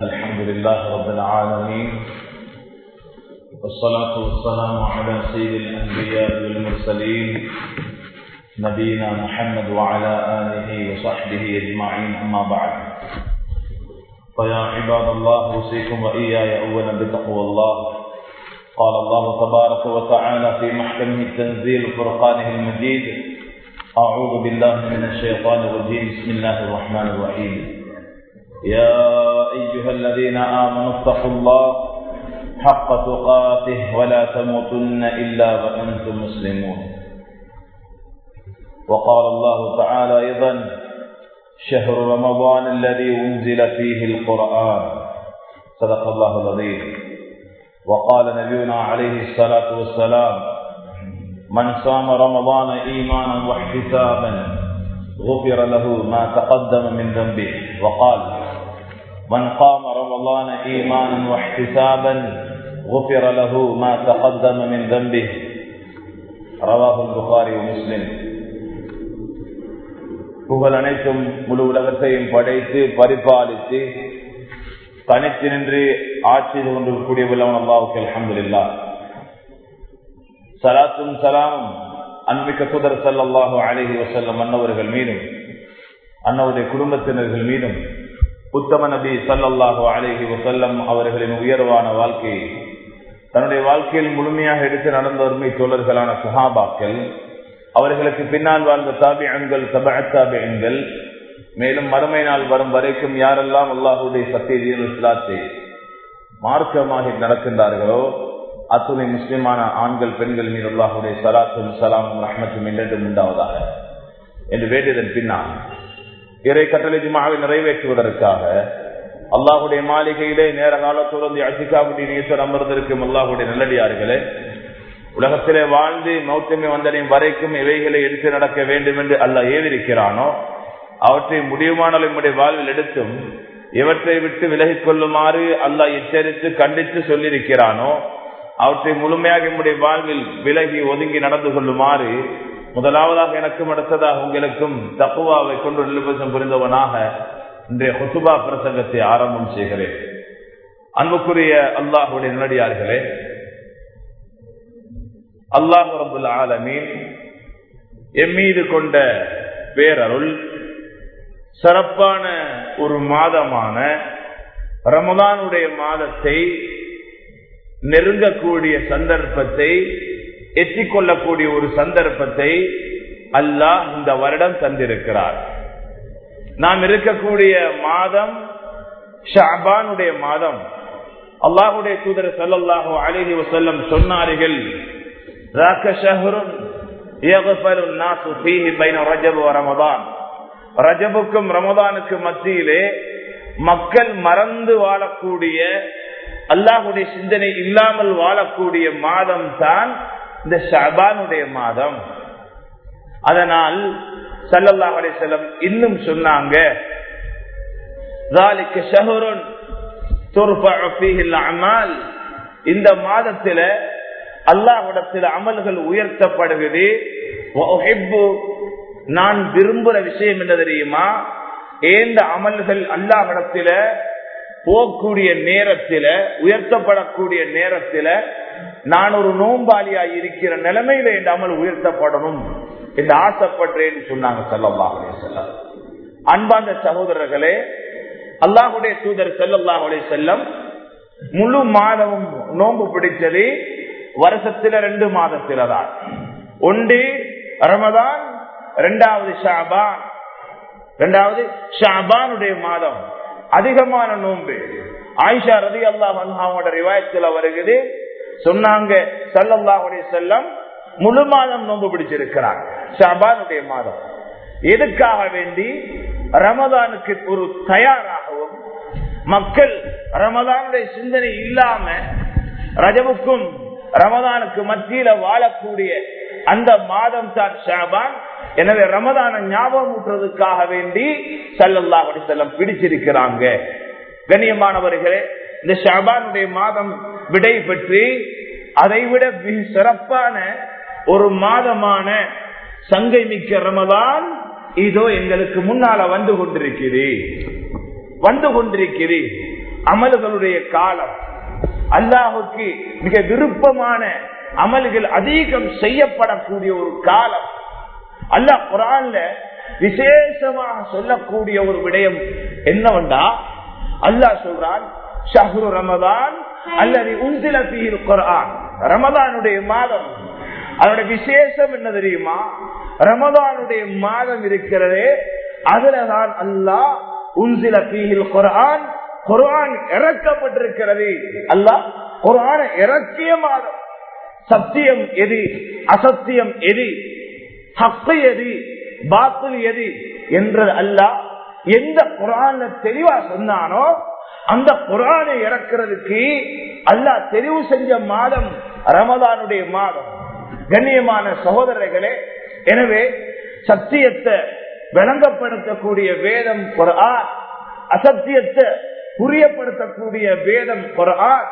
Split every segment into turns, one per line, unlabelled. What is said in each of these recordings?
الحمد لله رب العالمين والصلاة والسلام على سيد الأنبياء والمرسلين نبينا محمد وعلى آله وصحبه أجمعين أما بعد فيا عباد الله أوصيكم وإياي أولا بتقوى الله قال الله تبارك وتعالى في محكمه التنزيل فرقانه المجيد أعوذ بالله من الشيطان الرجيم بسم الله الرحمن الرحيم يا أيها الذين آمنوا اتقوا الله حق تقاته ولا تموتن إلا وأنتم مسلمون وقال الله تعالى أيضا شهر رمضان الذي أنزل فيه القرآن صدق الله العظيم وقال نبينا عليه الصلاة والسلام من صام رمضان إيمانا واحتسابا غفر له ما تقدم من ذنبه وقال من قام رمضان إيمانا واحتسابا غفر له ما تقدم من ذنبه رواه البخاري ومسلم புகழ் அனைத்தும் முழு உலகத்தையும் படைத்து பரிபாலித்து தனித்து நின்று ஆட்சி கொண்டிருக்கக்கூடிய உள்ளவன் அல்லாவுக்கு அலமதுல்லா சலாத்தும் சலாமும் அன்பிக்க சுதர் சல்லாஹு அழகி வசல்லம் அன்னவர்கள் மீதும் அன்னவருடைய குடும்பத்தினர்கள் மீதும் உத்தம நபி சல்லாஹு அழகி வசல்லம் அவர்களின் உயர்வான வாழ்க்கையை தன்னுடைய வாழ்க்கையில் முழுமையாக எடுத்து நடந்த உரிமை தோழர்களான சுஹாபாக்கள் அவர்களுக்கு பின்னால் வாழ்ந்த தாபி அண்கள் தபாபி எண்கள் மேலும் மறுமை நாள் வரும் வரைக்கும் யாரெல்லாம் அல்லாஹுடைய சத்திய இஸ்லாத்தை மார்க்கமாக நடக்கின்றார்களோ அத்துணை முஸ்லிமான ஆண்கள் பெண்கள் மீது அல்லாஹுடைய சலாத்தும் சலாமும் ரஹ்மத்தும் என்றென்றும் உண்டாவதாக என்று வேண்டியதன் பின்னால் இறை கட்டளை ஜுமாவை நிறைவேற்றுவதற்காக அல்லாஹுடைய மாளிகையிலே நேர காலத்தோடு அசிகாவுடைய நேசர் அமர்ந்திருக்கும் அல்லாஹுடைய நல்லடியார்களே உலகத்திலே வாழ்ந்து மௌத்தமை வந்தடையும் வரைக்கும் இவைகளை எடுத்து நடக்க வேண்டும் என்று அல்லாஹ் ஏவிருக்கிறானோ அவற்றை முடியுமான நம்முடைய வாழ்வில் எடுத்தும் இவற்றை விட்டு விலகிக் கொள்ளுமாறு அல்லாஹ் எச்சரித்து கண்டித்து சொல்லியிருக்கிறானோ அவற்றை முழுமையாக நம்முடைய வாழ்வில் விலகி ஒதுங்கி நடந்து கொள்ளுமாறு முதலாவதாக எனக்கும் அடுத்ததாக உங்களுக்கும் தப்புவாவை கொண்டு நிலபசம் புரிந்தவனாக இன்றைய ஹொசுபா பிரசங்கத்தை ஆரம்பம் செய்கிறேன் அன்புக்குரிய அல்லாஹுடைய நிலடியார்களே அல்லாஹு ரபுல் ஆலமீன் எம்மீது கொண்ட பேரருள் சிறப்பான ஒரு மாதமான ரமதானுடைய மாதத்தை நெருங்கக்கூடிய சந்தர்ப்பத்தை எத்திக்கொள்ளக்கூடிய ஒரு சந்தர்ப்பத்தை அல்லாஹ் இந்த வருடம் தந்திருக்கிறார் நாம் இருக்கக்கூடிய மாதம் ஷாபானுடைய மாதம் அல்லாஹுடைய தூதர் சல்லாஹூ அலிஹி வசல்லம் சொன்னார்கள் ரஜபுக்கும் ரமதானுக்கு மத்தியிலே மக்கள் மறந்து வாழக்கூடிய அல்லாஹுடைய சிந்தனை இல்லாமல் வாழக்கூடிய மாதம் தான் இந்த ஷபானுடைய மாதம் அதனால் சல்லல்லாஹ் அலிசல்லம் இன்னும் சொன்னாங்க இந்த மாதத்துல அல்லாஹிடத்தில் அமல்கள் உயர்த்தப்படுகிறது நான் விரும்புற விஷயம் என்ன தெரியுமா ஏந்த அமல்கள் அல்லாஹிடத்தில போகக்கூடிய நேரத்தில உயர்த்தப்படக்கூடிய நேரத்தில நான் ஒரு நோம்பாளியா இருக்கிற நிலைமையில இந்த அமல் உயர்த்தப்படணும் என்று ஆசைப்படுறேன்னு சொன்னாங்க செல்லல்லாஹுடைய செல்லம் அன்பாந்த சகோதரர்களே அல்லாஹுடைய தூதர் செல்லல்லாஹுடைய செல்லம் முழு மாதமும் நோன்பு பிடிச்சது வருஷத்துல ரெண்டு மாதத்தில தான் ஒன்று ரமதான் இரண்டாவது ஷாபான் இரண்டாவது ஷாபானுடைய மாதம் அதிகமான நோன்பு ஆயிஷா ரதி அல்லாஹோட ரிவாயத்துல வருகிறது சொன்னாங்க சல்லல்லாஹுடைய செல்லம் முழு மாதம் நோன்பு பிடிச்சிருக்கிறாங்க ஷாபானுடைய மாதம் எதுக்காக வேண்டி ரமதானுக்கு ஒரு தயாராகவும் மக்கள் ரமதானுடைய சிந்தனை இல்லாம ரஜவுக்கும் ரமதானுக்கு மத்தியில வாழக்கூடிய அந்த மாதம் தான் ஷாபான் எனவே ரமதான ஞாபகம் ஊட்டுறதுக்காக வேண்டி சல்லல்லாஹ் செல்லம் பிடிச்சிருக்கிறாங்க கண்ணியமானவர்களே இந்த ஷாபானுடைய மாதம் விடை பெற்று அதைவிட மிக சிறப்பான ஒரு மாதமான சங்கை மிக்க ரமதான் இதோ எங்களுக்கு முன்னால வந்து கொண்டிருக்கிறது வந்து கொண்டிருக்கிறது அமல்களுடைய காலம் அல்லாஹுக்கு மிக விருப்பமான அமல்கள் அதிகம் செய்யப்படக்கூடிய ஒரு காலம் அல்லாஹ் குரான்ல விசேஷமாக சொல்லக்கூடிய ஒரு விடயம் என்னவென்றா அல்லாஹ் சொல்றான் ஷஹ்ரு ரமதான் அல்லது உந்தில பீர் குரான் ரமதானுடைய மாதம் அதோட விசேஷம் என்ன தெரியுமா ரமதானுடைய மாதம் இருக்கிறதே அதுலதான் அல்லாஹ் உந்தில பீஹில் குரான் குரான் இறக்கப்பட்டிருக்கிறது அல்லாஹ் குரான இறக்கிய மாதம் சத்தியம் எது அசத்தியம் எது ஹக்கு எது பாத்தில் எது என்றது அல்லாஹ் எந்த குரான தெளிவா சொன்னானோ அந்த குரானை இறக்கிறதுக்கு அல்லாஹ் தெரிவு செஞ்ச மாதம் ரமதானுடைய மாதம் கண்ணியமான சகோதரர்களே எனவே சத்தியத்தை விளங்கப்படுத்தக்கூடிய வேதம் குரான் அசத்தியத்தை புரியப்படுத்தக்கூடிய வேதம் குரான்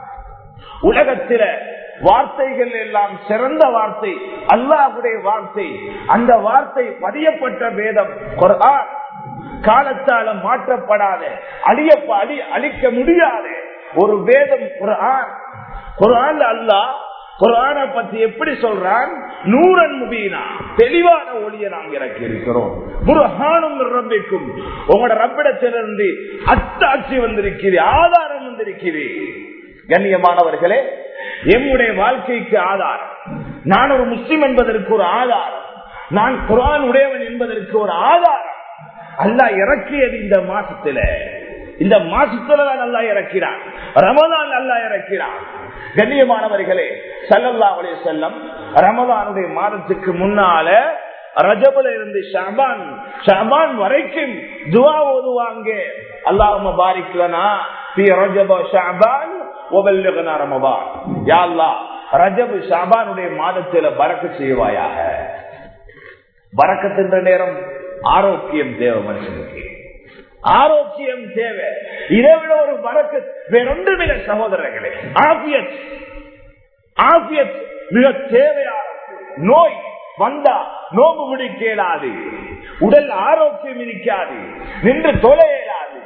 உலகத்தில வார்த்தைகள் எல்லாம் சிறந்த வார்த்தை அல்லாஹுடைய வார்த்தை அந்த வார்த்தை பதியப்பட்ட வேதம் குரான் காலத்தால மாற்றப்படாத அழிய அழி அழிக்க முடியாத ஒரு வேதம் குரான் குரான் அல்லாஹ் குரானை பத்தி எப்படி சொல்றான் நூறன் முபீனா தெளிவான ஒளியை நாம் இறக்கி இருக்கிறோம் புரஹானும் ரப்பிக்கும் உங்களோட ரப்பிடத்திலிருந்து அத்தாட்சி வந்திருக்கிறீ ஆதாரம் வந்திருக்கிறீ கண்ணியமானவர்களே எம்முடைய வாழ்க்கைக்கு ஆதாரம் நான் ஒரு முஸ்லிம் என்பதற்கு ஒரு ஆதாரம் நான் குரான் உடையவன் என்பதற்கு ஒரு ஆதாரம் அல்லாஹ் இறக்கியது இந்த மாசத்துல இந்த மாசத்துல தான் நல்லா இறக்கிறான் ரமதான் நல்லா இறக்கிறான் கண்ணியமானவர்களே சல்லல்லா அலைய செல்லம் ரமதானுடைய மாதத்துக்கு முன்னால ரஜபுல இருந்து ஷாபான் ஷாபான் வரைக்கும் துவா ஓதுவாங்க அல்லாஹ் பாரிக்கலனா ரஜப ஷாபான் ஒபல்லுகனா ரமபான் யா அல்லாஹ் ரஜபு ஷாபானுடைய மாதத்துல பறக்க செய்வாயாக பறக்கத்தின்ற நேரம் ஆரோக்கியம் தேவை மனுஷனுக்கு ஆரோக்கியம் தேவை இதை விட ஒரு பறக்க வேறொன்றுமில்ல சகோதரர்களே ஆபியத் ஆபியத் மிக தேவையான நோய் வந்தா நோம்பு பிடிக்க இயலாது உடல் ஆரோக்கியம் இருக்காது நின்று தொலை இயலாது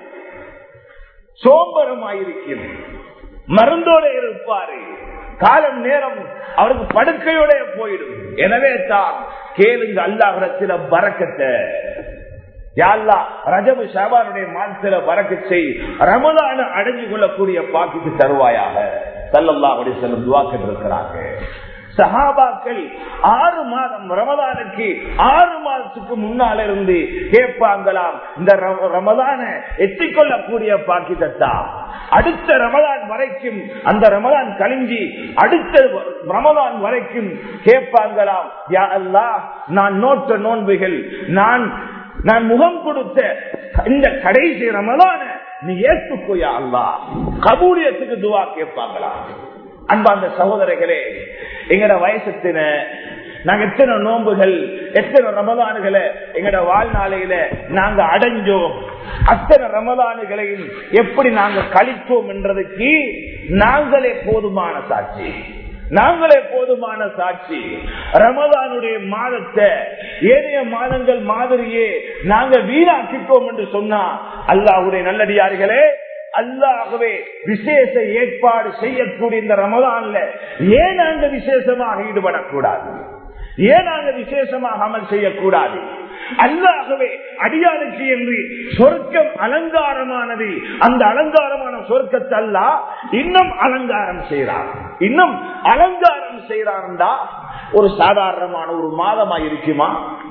சோம்பரமாயிருக்கிறது மருந்தோட இருப்பாரு காலம் நேரம் அவருக்கு படுக்கையோட போயிடும் எனவே தான் கேளுங்க அல்லாஹிடத்தில பறக்கத்தை யாழ்லா ரஜபு ஷாபானுடைய மாதத்துல பறக்க செய் ரமதான அடைஞ்சு கொள்ளக்கூடிய பாக்கிக்கு தருவாயாக சல்லல்லா அப்படி செல்லும் துவாக்கிட்டு இருக்கிறாங்க சஹாபாக்கள் ஆறு மாதம் ரமதானுக்கு ஆறு மாதத்துக்கு முன்னால இருந்து கேட்பாங்களாம் இந்த ரமதான எட்டிக்கொள்ளக்கூடிய பாக்கித்தா அடுத்த ரமதான் வரைக்கும் அந்த ரமதான் கழிஞ்சி அடுத்த ரமதான் வரைக்கும் கேட்பாங்களாம் யா அல்லா நான் நோட்ட நோன்புகள் நான் நான் முகம் கொடுத்த இந்த கடைசி ரமதான நீ ஏற்றுக்கோயா அல்லா கபூலியத்துக்கு துவா கேட்பாங்களா அன்பாந்த சகோதரர்களே எங்கட வயசத்தின நாங்க எத்தனை நோன்புகள் எத்தனை ரமதானுகளை எங்கட வாழ்நாளையில நாங்க அடைஞ்சோம் அத்தனை ரமதானுகளையும் எப்படி நாங்க கழித்தோம் என்றதுக்கு நாங்களே போதுமான சாட்சி நாங்களே போதுமான சாட்சி ரமதானுடைய மாதத்தை ஏனைய மாதங்கள் மாதிரியே நாங்க வீணாக்கிட்டோம் என்று சொன்னா அல்லாஹுடைய நல்லடியார்களே அல்லாகவே விசேஷ ஏற்பாடு செய்யக்கூடிய இந்த ரமதான்ல ஏன் நாங்க விசேஷமாக ஈடுபடக்கூடாது ஏன் நாங்க விசேஷமாக அமல் செய்யக்கூடாது அல்லாகவே அடியாருக்கு என்று சொர்க்கம் அலங்காரமானது அந்த அலங்காரமான சொர்க்கத்தை அல்ல இன்னும் அலங்காரம் செய்யறார் இன்னும் அலங்காரம் செய்யறாருண்டா ஒரு சாதாரணமான ஒரு மாதமா இருக்குமா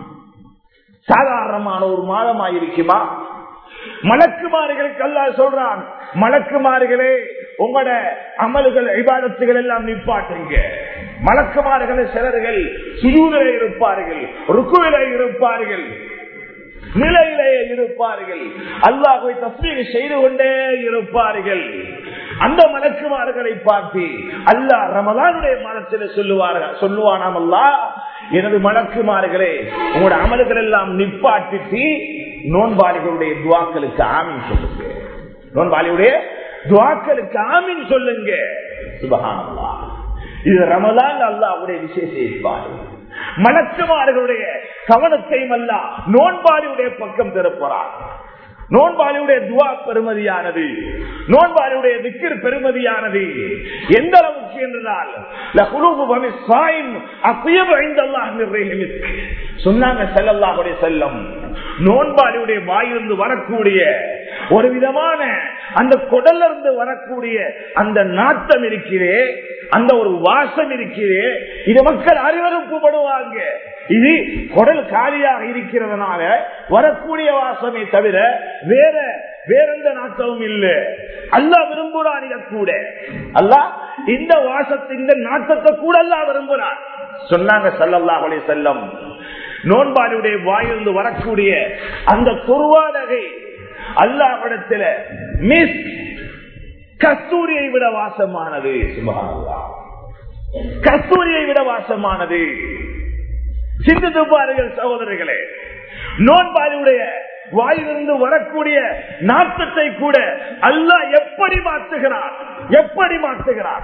சாதாரணமான ஒரு மாதமா இருக்குமா மலக்குமார்களுக்கு அல்லா சொல்றான் மலக்குமார்களே உங்களோட அமல்கள் விவாதத்துகள் எல்லாம் நிப்பாட்டுங்க மலக்குமார்கள் சிலர்கள் சுயூரில இருப்பார்கள் ருக்குவில இருப்பார்கள் நிலையிலே இருப்பார்கள் அல்லாஹை தஸ்மீக செய்து கொண்டே இருப்பார்கள் அந்த மலக்குமார்களை பார்த்து அல்லாஹ் ரமலானுடைய மனத்தில் சொல்லுவார்கள் சொல்லுவானாம் அல்லா எனது மலக்குமார்களே உங்களோட அமல்கள் எல்லாம் நிப்பாட்டிட்டு நோன்பாளிகளுடைய துவாக்களுக்கு ஆமின் சொல்லுங்க நோன்பாளியுடைய துவாக்களுக்கு ஆமின் சொல்லுங்க சுபகானல்லா இது ரமலான் அல்லாவுடைய விசேஷ ஏற்பாடு மலக்குமார்களுடைய கவனத்தையும் அல்ல நோன்பாளியுடைய பக்கம் திருப்புறார் நோன்பாளியுடைய துவா பெருமதியானது நோன்பாளியுடைய திக்கிர் பெருமதியானது எந்த அளவுக்கு என்றால் லகுலூபு பனி சாயிம் அத்தியபு ஐந்தல்லாஹ் நிர்ணயிமிற்கு சொன்னாங்க செல்லல்லாஹுடைய செல்லம் நோன்பாளியுடைய வாயிலிருந்து வரக்கூடிய ஒரு விதமான அந்த குடல்ல இருந்து வரக்கூடிய அந்த நாட்டம் இருக்கிறே அந்த ஒரு வாசம் இருக்கிறே இது மக்கள் அறிவறுப்புப்படுவாங்க இது குடல் காலியாக இருக்கிறதுனால வரக்கூடிய வாசமே தவிர வேற வேற எந்த நாட்டமும் இல்லை அல்லா விரும்புறான் இதை கூட அல்லா இந்த வாசத்தை இந்த நாட்டத்தை கூட அல்லா விரும்புறான் சொன்னாங்க சல்லல்லாஹ் அலைஹி செல்லம் நோன்பாளியுடைய வாயிலிருந்து வரக்கூடிய அந்த துர்வாடகை அல்லாவிடத்துல மிஸ் கஸ்தூரியை விட வாசமானது சுபஹானல்லா கஸ்தூரியை விட வாசமானது சிந்தித்து பாருங்கள் சகோதரர்களே நோன்பாளியுடைய வாயிலிருந்து வரக்கூடிய நாட்டத்தை கூட அல்லாஹ் எப்படி மாற்றுகிறார் எப்படி மாற்றுகிறார்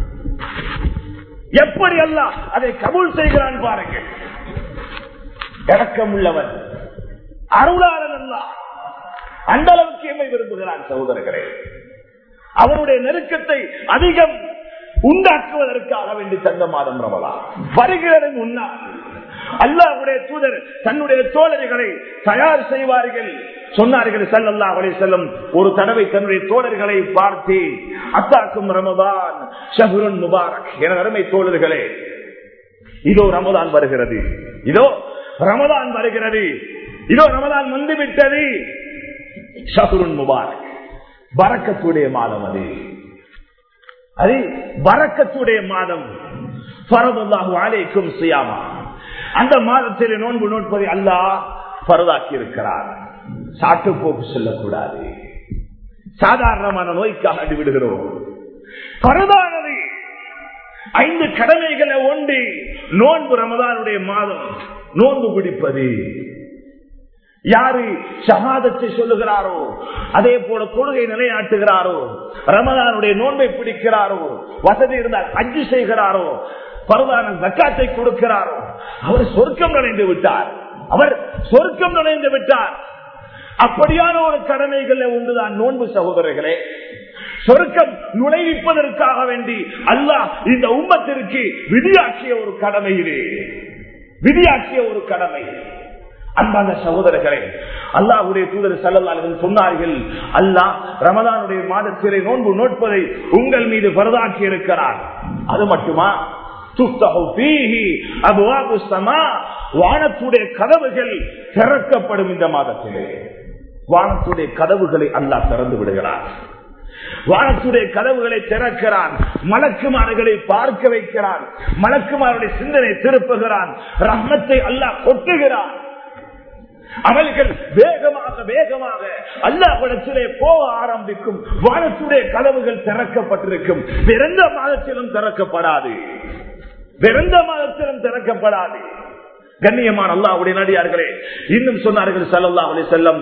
எப்படி அல்லாஹ் அதை கபூல் செய்கிறான் பாருங்கள் இறக்கம் உள்ளவன் அருளாளன் அல்ல அந்த அளவுக்கு எம்மை விரும்புகிறான் சகோதரர்களே அவனுடைய நெருக்கத்தை அதிகம் உண்டாக்குவதற்காக வேண்டி தந்த மாதம் ரமலா வருகிறது முன்னால் அல்லாஹுடைய தூதர் தன்னுடைய தோழர்களை தயார் செய்வார்கள் சொன்னார்கள் சல்லல்லா அலை செல்லம் ஒரு தடவை தன்னுடைய தோழர்களை பார்த்து அத்தாக்கும் ரமதான் ஷஹுரன் முபாரக் என அருமை தோழர்களே இதோ ரமதான் வருகிறது இதோ ரமதான் வருகிறது இதோ ரமதான் வந்து விட்டது ஷஹுருன் முபாரக் பறக்கத்துடைய மாதம் அது அது பறக்கத்துடைய மாதம் பரவல்லாஹு அலைக்கும் சியாமா அந்த மாதத்தில் நோன்பு நோட்பதை அல்லாஹ் பரதாக்கி இருக்கிறார் சாட்டு போக்கு சொல்லக்கூடாது சாதாரணமான நோய்க்காக விடுகிறோம் பரதானது ஐந்து கடமைகளை ஒண்டி நோன்பு ரமதானுடைய மாதம் நோன்பு பிடிப்பது யாரு ஷஹாதத்தை சொல்லுகிறாரோ அதே போல கொள்கை நிலைநாட்டுகிறாரோ ரமதானுடைய நோன்பை பிடிக்கிறாரோ வசதி இருந்தால் அஞ்சு செய்கிறாரோ பரவான ஜக்காத்தை கொடுக்கிறாரோ அவர் சொர்க்கம் நுழைந்து விட்டார் அவர் சொர்க்கம் நுழைந்து விட்டார் அப்படியான ஒரு கடமைகள் ஒன்றுதான் நோன்பு சகோதரர்களே சொர்க்கம் நுழைவிப்பதற்காக வேண்டி அல்லாஹ் இந்த உம்மத்திற்கு விதியாக்கிய ஒரு கடமை இது விதியாக்கிய ஒரு கடமை அன்பான சகோதரர்களே அல்லாஹுடைய தூதர் சல்லல்லாஹு சொன்னார்கள் அல்லாஹ் ரமதானுடைய மாதத்திலே நோன்பு நோட்பதை உங்கள் மீது பரதாக்கி இருக்கிறார் அது மட்டுமா வானத்துடைய கதவுகள் திறக்கப்படும் இந்த மாதத்திலே வானத்துடைய கதவுகளை அல்லாஹ் திறந்து விடுகிறார் வானத்துடைய கதவுகளை திறக்கிறான் மலக்குமார்களை பார்க்க வைக்கிறான் மலக்குமாருடைய சிந்தனை திருப்புகிறான் ரஹ்மத்தை அல்லாஹ் கொட்டுகிறான் அவர்கள் வேகமாக வேகமாக அல்லாஹிடத்திலே போக ஆரம்பிக்கும் வானத்துடைய கதவுகள் திறக்கப்பட்டிருக்கும் விரந்த மாதத்திலும் திறக்கப்படாது விரந்த மாதத்திலும் திறக்கப்படாது கண்ணியமான அல்லாவுடைய நடிகார்களே இன்னும் சொன்னார்கள் சல்லா அலி செல்லம்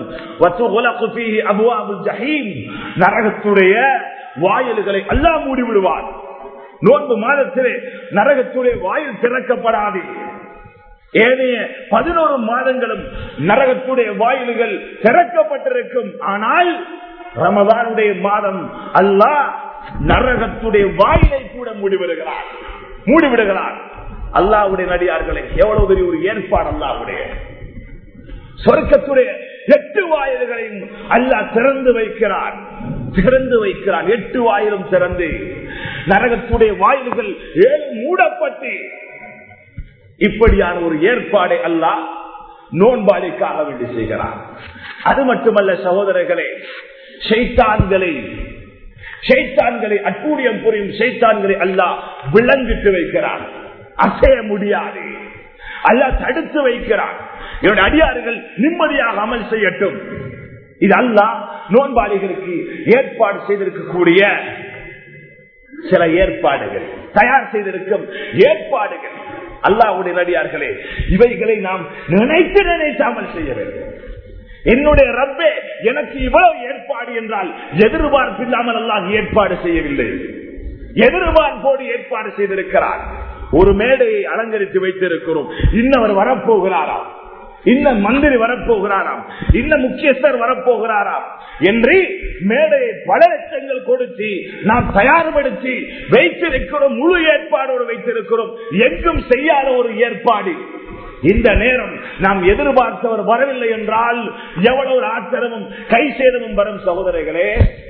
நரகத்துடைய வாயில்களை அல்லா மூடி விடுவார் நோன்பு மாதத்திலே நரகத்துடைய வாயில் திறக்கப்படாது ஏனைய பதினோரு மாதங்களும் நரகத்துடைய வாயில்கள் திறக்கப்பட்டிருக்கும் ஆனால் ரமதானுடைய மாதம் அல்லாஹ் நரகத்துடைய வாயிலை கூட மூடிவிடுகிறார் மூடிவிடுகிறார் அல்லாவுடைய நடிகார்களை எவ்வளவு பெரிய ஒரு ஏற்பாடு அல்லாவுடைய சொர்க்கத்துடைய எட்டு வாயில்களையும் அல்லாஹ் திறந்து வைக்கிறார் திறந்து வைக்கிறார் எட்டு வாயிலும் திறந்து நரகத்துடைய வாயில்கள் ஏழு மூடப்பட்டு இப்படியான ஒரு ஏற்பாடை அல்லாஹ் நோன்பாளிக்காக வேண்டி செய்கிறார் அது மட்டுமல்ல சகோதரர்களே ஷைத்தான்களை ஷைத்தான்களை அட்டூழியம் புரியும் ஷைத்தான்களை அல்லாஹ் விளங்கிட்டு வைக்கிறார் அசைய முடியாது அல்லாஹ் தடுத்து வைக்கிறார் என்னுடைய அடியார்கள் நிம்மதியாக அமல் செய்யட்டும் இது அல்லாஹ் நோன்பாளிகளுக்கு ஏற்பாடு செய்திருக்கக்கூடிய சில ஏற்பாடுகள் தயார் செய்திருக்கும் ஏற்பாடுகள் அல்லாவுடைய நடிகார்களே இவைகளை நாம் நினைத்து நினைத்தாமல் செய்ய வேண்டும் என்னுடைய ரப்பே எனக்கு இவ்வளவு ஏற்பாடு என்றால் எதிர்பார்ப்பில்லாமல் அல்லாஹ் ஏற்பாடு செய்யவில்லை எதிர்பார்ப்போடு ஏற்பாடு செய்திருக்கிறார் ஒரு மேடையை அலங்கரித்து வைத்திருக்கிறோம் இன்னவர் வரப்போகிறாரா இந்த மந்திரி வரப்போகிறாராம் இந்த முக்கியஸ்தர் வரப்போகிறாராம் என்று மேடையை பல லட்சங்கள் கொடுத்து நாம் தயார்படுத்தி வைத்திருக்கிறோம் முழு ஏற்பாடோடு வைத்திருக்கிறோம் எங்கும் செய்யாத ஒரு ஏற்பாடு இந்த நேரம் நாம் எதிர்பார்த்தவர் வரவில்லை என்றால் எவ்வளவு ஆத்திரமும் கை சேதமும் வரும் சகோதரர்களே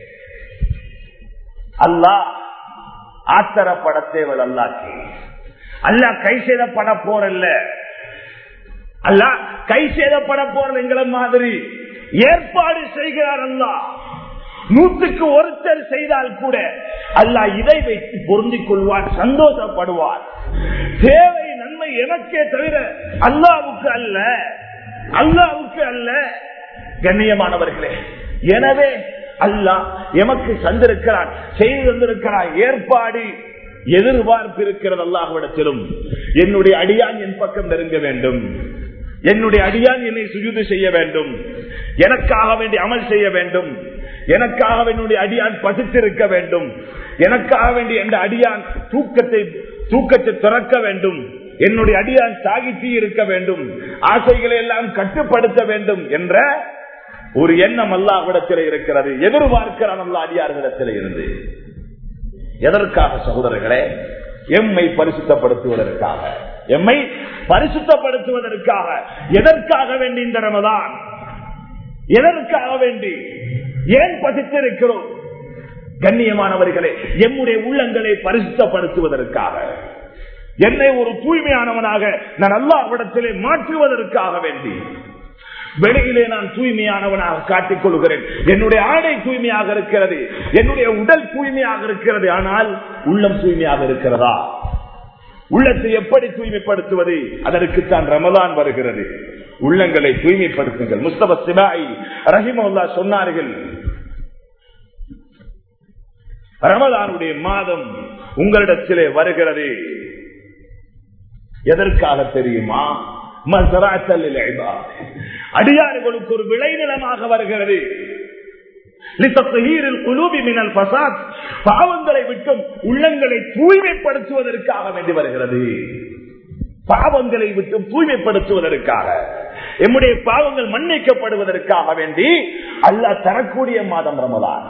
அல்லாஹ் ஆத்திரப்பட தேவல் அல்லாக்கு அல்ல கை சேதப்பட போறல்ல அல்ல கை சேதப்பட போறதுங்கிற மாதிரி ஏற்பாடு செய்கிறார் அல்லா நூற்றுக்கு ஒருத்தர் செய்தால் கூட அல்லா இதை வைத்து பொருந்திக் கொள்வார் சந்தோஷப்படுவார் தேவை நன்மை எனக்கே தவிர அல்லாவுக்கு அல்ல அல்லாவுக்கு அல்ல கண்ணியமானவர்களே எனவே அல்லாஹ் எமக்கு சந்திருக்கிறான் செய்து தந்திருக்கிறான் ஏற்பாடு எதிர்பார்ப்பு இருக்கிறது அல்லாஹ்விடத்திலும் என்னுடைய அடியான் என் பக்கம் நெருங்க வேண்டும் என்னுடைய அடியான் என்னை சுஜூது செய்ய வேண்டும் எனக்காக வேண்டி அமல் செய்ய வேண்டும் எனக்காக என்னுடைய அடியான் பசித்திருக்க வேண்டும் எனக்காக வேண்டி என்ற அடியான் தூக்கத்தை தூக்கத்தை திறக்க வேண்டும் என்னுடைய அடியான் சாகித்தி இருக்க வேண்டும் ஆசைகளை எல்லாம் கட்டுப்படுத்த வேண்டும் என்ற ஒரு எண்ணம் அல்லாஹ்விடத்தில் இருக்கிறது எதிர்பார்க்கிறான் அல்லா அடியார்களிடத்தில் இருந்து எதற்காக சகோதரர்களே எம்மை பரிசுத்தப்படுத்துவதற்காக எம்மை பரிசுத்தப்படுத்துவதற்காக எதற்காக வேண்டி இந்த ரமதான் எதற்காக வேண்டி ஏன் பசித்திருக்கிறோம் கண்ணியமானவர்களே எம்முடைய உள்ளங்களை பரிசுத்தப்படுத்துவதற்காக என்னை ஒரு தூய்மையானவனாக நான் அல்லாவிடத்திலே மாற்றுவதற்காக வேண்டி வெளியிலே நான் தூய்மையானவனாக காட்டிக் கொள்கிறேன் என்னுடைய ஆடை தூய்மையாக இருக்கிறது என்னுடைய உடல் தூய்மையாக இருக்கிறது ஆனால் உள்ளம் தூய்மையாக இருக்கிறதா உள்ளத்தை எப்படி தூய்மைப்படுத்துவது அதற்குத்தான் ரமதான் வருகிறது உள்ளங்களை தூய்மைப்படுத்துங்கள் முஸ்தப சிபாய் ரஹிமல்லா சொன்னார்கள் ரமதானுடைய மாதம் உங்களிடத்திலே வருகிறது எதற்காக தெரியுமா அடியாறுகளுக்கு ஒரு விளைநிலமாக வருகிறது பாவங்களை விட்டும் உள்ளங்களை தூய்மைப்படுத்துவதற்காக வேண்டி வருகிறது பாவங்களை விட்டு தூய்மைப்படுத்துவதற்காக எம்முடைய பாவங்கள் மன்னிக்கப்படுவதற்காக வேண்டி அல்லாஹ் தரக்கூடிய மாதம் ரமதான்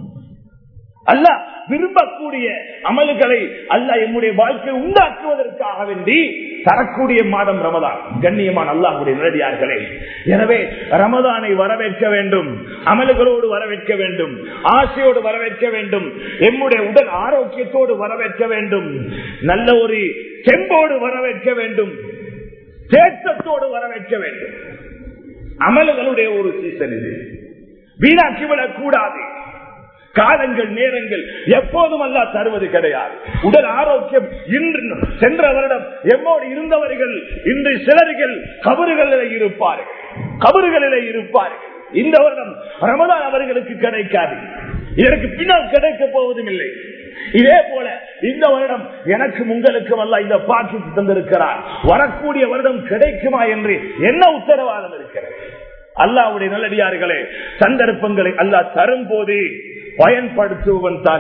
அல்ல விரும்பக்கூடிய அமல்களை அல்ல எம்முடைய வாழ்க்கை உண்டாக்குவதற்காக வேண்டி தரக்கூடிய மாதம் ரமதான் கண்ணியமான அல்லாஹுடைய நேரடியார்களே எனவே ரமதானை வரவேற்க வேண்டும் அமல்களோடு வரவேற்க வேண்டும் ஆசையோடு வரவேற்க வேண்டும் எம்முடைய உடல் ஆரோக்கியத்தோடு வரவேற்க வேண்டும் நல்ல ஒரு செம்போடு வரவேற்க வேண்டும் தேட்டத்தோடு வரவேற்க வேண்டும் அமல்களுடைய ஒரு சீசன் இது வீணாக்கிவிடக் கூடாது காலங்கள் நேரங்கள் எப்போதும் அல்ல தருவது கிடையாது உடல் ஆரோக்கியம் இன்று சென்ற வருடம் எம்மோடு இருந்தவர்கள் இன்று சிலர்கள் கபறுகளில் இருப்பார்கள் கபறுகளிலே இருப்பார்கள் இந்த வருடம் ரமதான் அவர்களுக்கு கிடைக்காது இதற்கு பின்னால் கிடைக்க போவதும் இல்லை இதே போல இந்த வருடம் எனக்கு உங்களுக்கும் அல்ல இந்த பாக்கி தந்திருக்கிறார் வரக்கூடிய வருடம் கிடைக்குமா என்று என்ன உத்தரவாதம் இருக்கிறது அல்லாவுடைய நல்லடியார்களே சந்தர்ப்பங்களை அல்லாஹ் தரும் போது பயன்படுத்துவன் தான்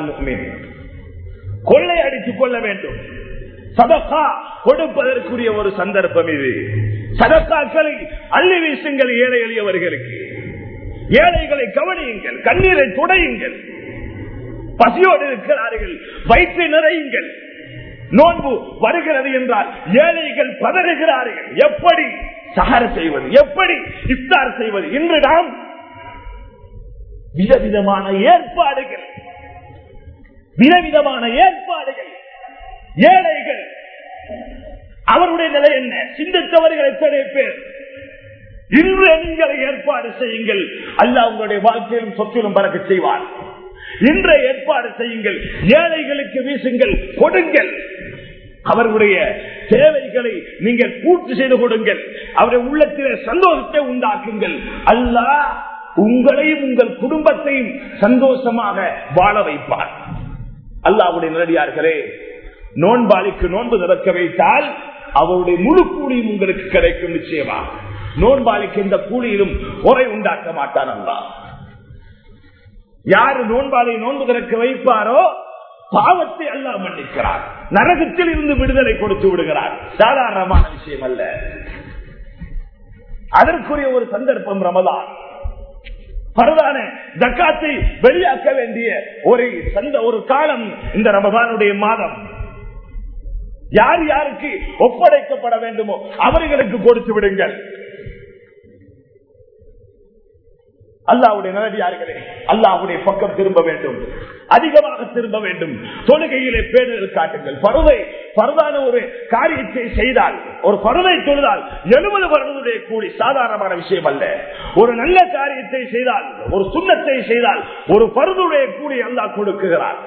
கொள்ளை அடித்துக் கொள்ள வேண்டும் சதக்கா கொடுப்பதற்குரிய ஒரு சந்தர்ப்பம் இது சதக்காக்களை அள்ளி வீசுங்கள் ஏழை எளியவர்களுக்கு ஏழைகளை கவனியுங்கள் கண்ணீரை துடையுங்கள் பசியோடு இருக்கிறார்கள் வயிற்றை நிறையுங்கள் நோன்பு வருகிறது என்றால் ஏழைகள் பதறுகிறார்கள் எப்படி சகர செய்வது எப்படி இஃப்தார் செய்வது இன்று நாம் விதவிதமான ஏற்பாடுகள் விதவிதமான ஏற்பாடுகள் ஏழைகள் அவருடைய நிலை என்ன சிந்தித்தவர்கள் எத்தனை பேர் இன்று எங்களை ஏற்பாடு செய்யுங்கள் அல்ல உங்களுடைய வாழ்க்கையிலும் சொத்திலும் பறக்க செய்வார் இன்றைய ஏற்பாடு செய்யுங்கள் ஏழைகளுக்கு வீசுங்கள் கொடுங்கள் அவர்களுடைய தேவைகளை நீங்கள் பூர்த்தி செய்து கொடுங்கள் அவருடைய உள்ளத்திலே சந்தோஷத்தை உண்டாக்குங்கள் அல்லாஹ் உங்களையும் உங்கள் குடும்பத்தையும் சந்தோஷமாக வாழ வைப்பார் அல்லாவுடைய நேரடியார்களே நோன்பாளிக்கு நோன்பு திறக்க வைத்தால் அவருடைய முழு கூலியும் உங்களுக்கு கிடைக்கும் நிச்சயமா நோன்பாளிக்கு எந்த கூலியிலும் குறை உண்டாக்க மாட்டான் அல்லா யாரு நோன்பாளை நோன்பு திறக்க வைப்பாரோ பாவத்தை அல்லாஹ் மன்னிக்கிறார் நரகத்தில் இருந்து விடுதலை கொடுத்து விடுகிறார் சாதாரணமான விஷயம் அல்ல அதற்குரிய ஒரு சந்தர்ப்பம் ரமதான் பரதான ஜக்காத்தை வெளியாக்க வேண்டிய ஒரு சந்த ஒரு காலம் இந்த ரமதானுடைய மாதம் யார் யாருக்கு ஒப்படைக்கப்பட வேண்டுமோ அவர்களுக்கு கொடுத்து விடுங்கள் அல்லாவுடைய நல்லடியார்களே அல்லாவுடைய பக்கம் திரும்ப வேண்டும் அதிகமாக திரும்ப வேண்டும் தொழுகையிலே பேணுதல் காட்டுங்கள் பருவை பருதான ஒரு காரியத்தை செய்தால் ஒரு பருவை தொழுதால் எழுபது வருவதுடைய கூலி சாதாரணமான விஷயம் அல்ல ஒரு நல்ல காரியத்தை செய்தால் ஒரு சுண்ணத்தை செய்தால் ஒரு பருதுடைய கூலி அல்லாஹ் கொடுக்குகிறார்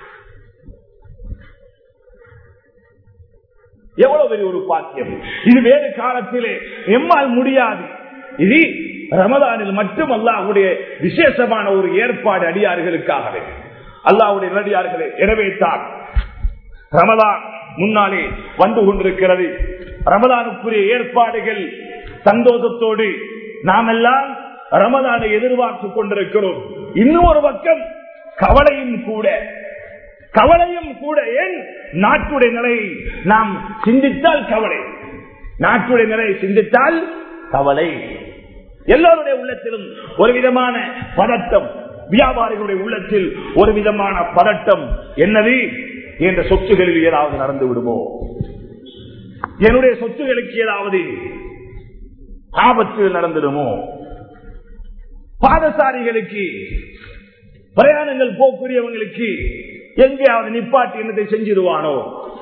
எவ்வளவு பெரிய ஒரு பாக்கியம் இது வேறு காலத்திலே எம்மால் முடியாது இது ரமதானில் மட்டும் அல்லாஹுடைய விசேஷமான ஒரு ஏற்பாடு அடியார்களுக்காகவே அல்லாஹுடைய நடிகார்களே எனவே தான் ரமதான் முன்னாலே வந்து கொண்டிருக்கிறது ரமதானுக்குரிய ஏற்பாடுகள் சந்தோஷத்தோடு நாம் எல்லாம் ரமதானை எதிர்பார்த்துக் கொண்டிருக்கிறோம் இன்னும் ஒரு பக்கம் கவலையும் கூட கவலையும் கூட ஏன் நாட்டுடைய நிலையை நாம் சிந்தித்தால் கவலை நாட்டுடைய நிலையை சிந்தித்தால் கவலை எல்லோருடைய உள்ளத்திலும் ஒரு விதமான பதட்டம் வியாபாரிகளுடைய உள்ளத்தில் ஒரு விதமான பதட்டம் என்னது என்ற சொத்துகளில் ஏதாவது நடந்து விடுமோ என்னுடைய சொத்துகளுக்கு ஏதாவது ஆபத்து நடந்துடுமோ பாதசாரிகளுக்கு பிரயாணங்கள் போகக்கூடியவங்களுக்கு எங்கேயாவது நிப்பாட்டி என்னத்தை செஞ்சிருவானோ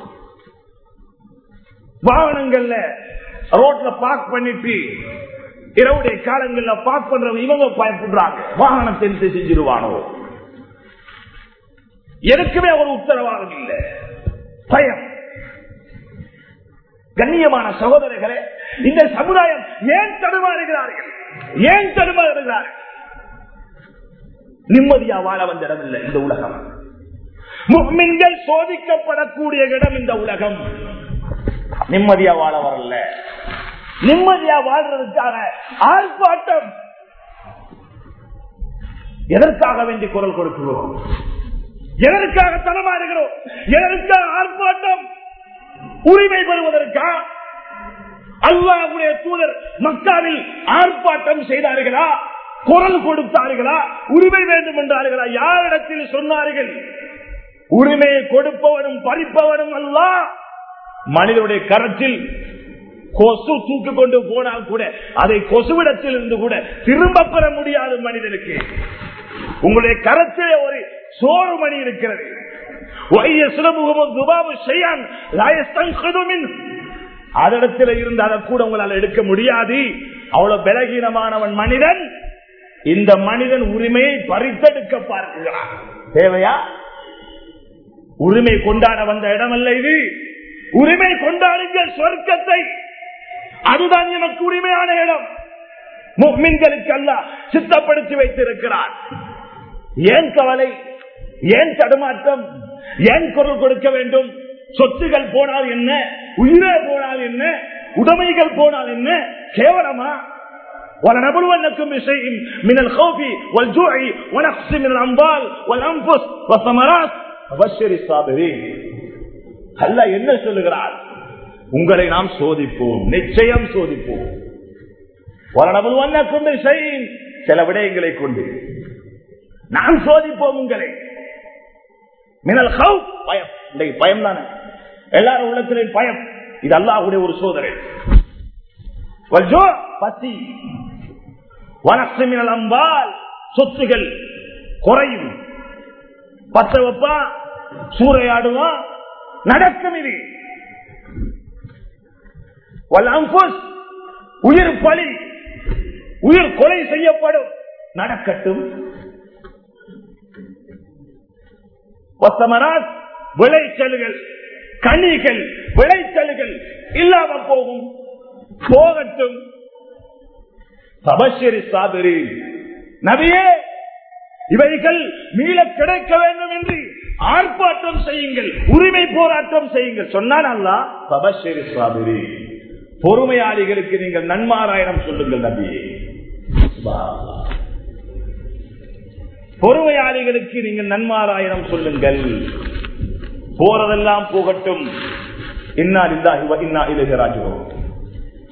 வாகனங்கள்ல ரோட்ல பார்க் பண்ணிட்டு இரவுடைய காலங்கள்ல பார்க் பண்றவங்க இவங்க பயப்படுறாங்க வாகனத்தை என்னத்தை செஞ்சிருவானோ எனக்குமே ஒரு உத்தரவாதம் இல்லை பயம் கண்ணியமான சகோதரர்களே இந்த சமுதாயம் ஏன் தடுமாறுகிறார்கள் ஏன் தடுமாறுகிறார்கள் நிம்மதியா வாழ வந்த இடம் இல்லை இந்த உலகம் முக்மின்கள் சோதிக்கப்படக்கூடிய இடம் இந்த உலகம் நிம்மதியா வாழ வரல நிம்மதியா வாழ்றதுக்காக ஆர்ப்பாட்டம் எதற்காக வேண்டி குரல் கொடுக்கிறோம் எதற்காக தனமாறுகிறோம் எதற்காக ஆர்ப்பாட்டம் உரிமை பெறுவதற்கா அல்லாவுடைய தூதர் மக்காவில் ஆர்ப்பாட்டம் செய்தார்களா குரல் கொடுத்தார்களா உரிமை வேண்டும் என்றார்களா யாரிடத்தில் சொன்னார்கள் உரிமையை கொடுப்பவனும் பறிப்பவனும் அல்ல மனிதனுடைய கரத்தில் கொசு தூக்கு கொண்டு போனால் கூட அதை கொசுவிடத்தில் இருந்து கூட திரும்ப பெற முடியாது மனிதனுக்கு உங்களுடைய கரத்திலே ஒரு சோறு மணி இருக்கிறது அதடத்தில் இருந்து அதை கூட உங்களால் எடுக்க முடியாது அவ்வளவு பலகீனமானவன் மனிதன் இந்த மனிதன் உரிமையை பறித்தெடுக்க பார்க்கிறான் தேவையா உரிமை கொண்டாட வந்த இடம் அல்ல இது உரிமை கொண்டாடுங்கள் சொர்க்கத்தை அதுதான் எனக்கு உரிமையான இடம் முக்மின்களுக்கு அல்ல சித்தப்படுத்தி வைத்திருக்கிறார் ஏன் கவலை ஏன் தடுமாற்றம் ஏன் குரல் கொடுக்க வேண்டும் சொத்துகள் போனால் என்ன உயிரே போனால் என்ன உடைமைகள் போனால் என்ன கேவலமா ولنبلونكم بشيء من الخوف والجوع ونقص من الأنبال والأنفس والثمرات فبشر الصابرين அல்ல என்ன சொல்லுகிறார் உங்களை நாம் சோதிப்போம் நிச்சயம் சோதிப்போம் வரணபுவன்னக்கும் செய்யும் சில விடயங்களை கொண்டு நாம் சோதிப்போம் உங்களை மினல் ஹவுப் பயம் இன்றைக்கு பயம் தானே எல்லாரும் உள்ளத்திலே பயம் இது அல்லாஹுடைய ஒரு சோதனை பசி வனசு மினல் அம்பால் சொத்துகள் குறையும் பத்த வைப்பா சூறையாடுவான் நடக்கும் இது உயிர் பலி உயிர் கொலை செய்யப்படும் நடக்கட்டும் விளைச்சல்கள் கனிகள் விளைச்சல்கள் இல்லாம போகும் போகட்டும் சபஸ்வரி சாதரி நபியே இவைகள் மீள கிடைக்க வேண்டும் என்று ஆர்ப்பாட்டம் செய்யுங்கள் உரிமை போராட்டம் செய்யுங்கள் சொன்னான் அல்லா சபஸ்வரி சாதரி பொறுமையாளிகளுக்கு நீங்கள் நன்மாராயணம் சொல்லுங்கள் நபியே பொறுமையாளிகளுக்கு நீங்கள் நன்மாராயணம் சொல்லுங்கள் போறதெல்லாம் போகட்டும் இன்னா இல்லாஹி இன்னா இலகராஜோ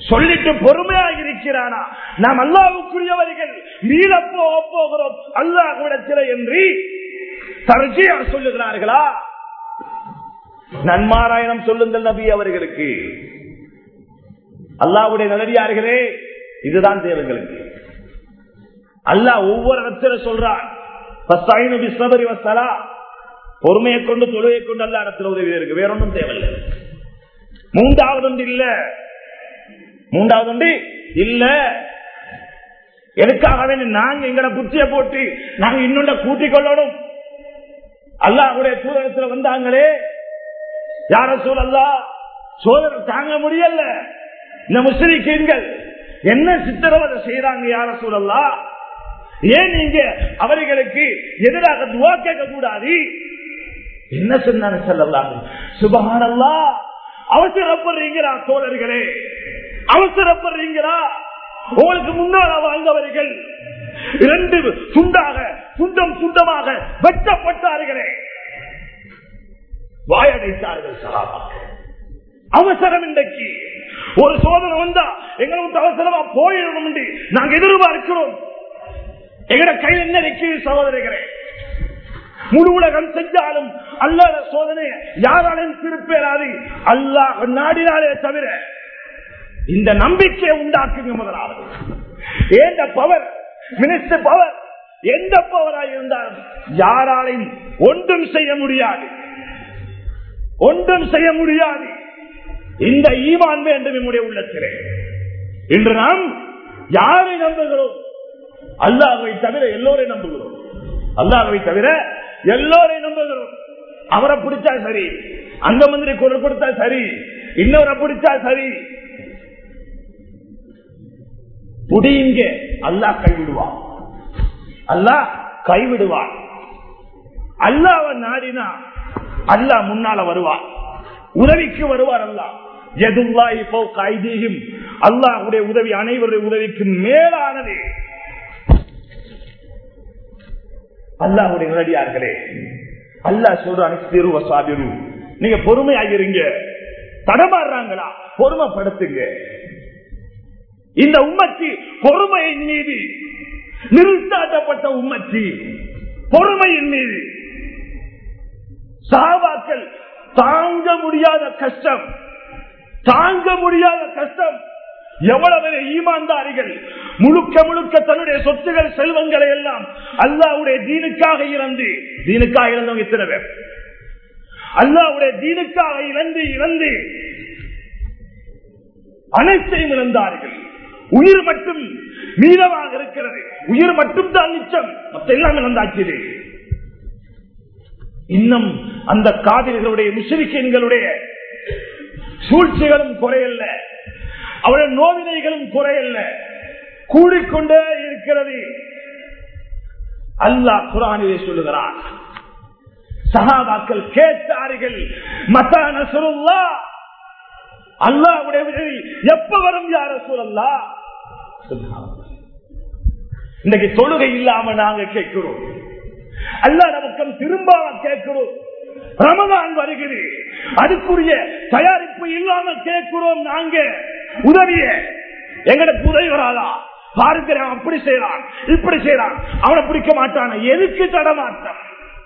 சொல்லிட்டு பொறுமையாக இருக்கிறானா நாம் அல்லாவுக்குரியவர்கள் மீள போக போகிறோம் அல்லாஹ்விடத்தில் என்று தர்ஜியா சொல்லுகிறார்களா நன்மாராயணம் சொல்லுங்கள் நபி அவர்களுக்கு அல்லாவுடைய நல்லடியார்களே இதுதான் தேவைங்களுக்கு அல்லாஹ் ஒவ்வொரு இடத்துல சொல்றான் "ஃபஸ்தைனு பிஸ்ஸபரி வஸ்ஸலா." பொறுமையை கொண்டு தொழுகை கொண்டு அல்ல இடத்துல உதவி இருக்கு வேற ஒன்றும் தேவையில்லை மூன்றாவது ஒன்று இல்ல மூன்றாவது ஒன்று இல்ல எதுக்காக வேண்டி நாங்க எங்களை புத்திய போட்டு நாங்க இன்னொன்ன கூட்டிக் கொள்ளணும் அல்லாஹுடைய தூதரத்துல வந்தாங்களே யார சூழல்லா சோதனை தாங்க முடியல இந்த முஸ்லிக்கீன்கள் என்ன சித்திரவதை செய்யறாங்க யார சூழல்லா ஏன் நீங்க அவர்களுக்கு எதிராக துவா கேட்க கூடாது என்ன சொன்னாங்க சொல்லலாம் சுபகானல்லா அவசரப்படுறீங்களா தோழர்களே அவசரப்படுறீங்களா உங்களுக்கு முன்னால வாழ்ந்தவர்கள் இரண்டு துண்டாக துண்டம் துண்டமாக வெட்டப்பட்டார்களே வாயடைத்தார்கள் சகாபாக்கள் அவசரம் இன்றைக்கு ஒரு சோதனை வந்தா எங்களுக்கு அவசரமா போயிடணும் என்று நாங்க எதிர்பார்க்கிறோம் எங்கட கையில் என்ன வைக்கிறது சகோதரிகளே முழு உலகம் செஞ்சாலும் அல்லாத சோதனை யாராலையும் திருப்பேறாது அல்லாஹ் நாடினாலே தவிர இந்த நம்பிக்கையை உண்டாக்குங்க முதலாவது ஏந்த பவர் மினிஸ்டர் பவர் எந்த பவராக இருந்தாலும் யாராலையும் ஒன்றும் செய்ய முடியாது ஒன்றும் செய்ய முடியாது இந்த ஈமான் வேண்டும் என்னுடைய உள்ளத்திலே இன்று நாம் யாரை நம்புகிறோம் அல்லாஹை தவிர எல்லோரையும் நம்புகிறோம் அல்லாஹை தவிர எல்லோரையும் நம்புகிறோம் அவரை பிடிச்சா சரி அந்த மந்திரி குரல் கொடுத்தா சரி இன்னொரு பிடிச்சா சரி புடியுங்க அல்லாஹ் கைவிடுவான் அல்லாஹ் கைவிடுவான் அல்லாஹ் நாடினா அல்லாஹ் முன்னால வருவான் உதவிக்கு வருவார் அல்லாஹ் எதுவாய் கைதீகம் அல்லாஹுடைய உதவி அனைவருடைய உதவிக்கு மேலானது அல்லாஹுடைய நிலடியார்களே அல்லாஹ் சொல்றான் நீங்க பொறுமையாகிறீங்க தடமாடுறாங்களா பொறுமைப்படுத்துங்க இந்த உம்மச்சி பொறுமையின் மீது நிறுத்தாட்டப்பட்ட உம்மச்சி பொறுமையின் மீது சாபாக்கள் தாங்க முடியாத கஷ்டம் தாங்க முடியாத கஷ்டம் எவ்வளவு ஈமான்தாரிகள் முழுக்க முழுக்க தன்னுடைய சொத்துகள் செல்வங்களை எல்லாம் அல்லாவுடைய தீனுக்காக இறந்து தீனுக்காக இறந்தவங்க இத்தனை பேர் அல்லாவுடைய தீனுக்காக இறந்து இறந்து அனைத்தையும் இழந்தார்கள் உயிர் மட்டும் மீதமாக இருக்கிறது உயிர் மட்டும் தான் நிச்சம் மற்ற எல்லாம் இழந்தாச்சு இன்னும் அந்த காதல்களுடைய முஸ்லிம்களுடைய சூழ்ச்சிகளும் குறையல்ல அவருடைய நோவினைகளும் குறையல்ல கூடிக்கொண்டே இருக்கிறது அல்லாஹ் குரானிலே சொல்லுகிறான் சகாபாக்கள் கேட்டார்கள் மத்தா நசருல்லா அல்லாவுடைய உதவி எப்ப வரும் யார சூழல்லா இன்னைக்கு தொழுகை இல்லாம நாங்க கேட்கிறோம் அல்லா நமக்கம் திரும்ப கேட்கிறோம் ரமதான் வருகிறது அதுக்குரிய தயாரிப்பு இல்லாம கேட்கிறோம் நாங்க உதவிய எங்களுக்கு உதவி வராதா பாருங்க அப்படி செய்யறான் இப்படி செய்யறான் அவனை பிடிக்க மாட்டான எதுக்கு தடமாட்டான்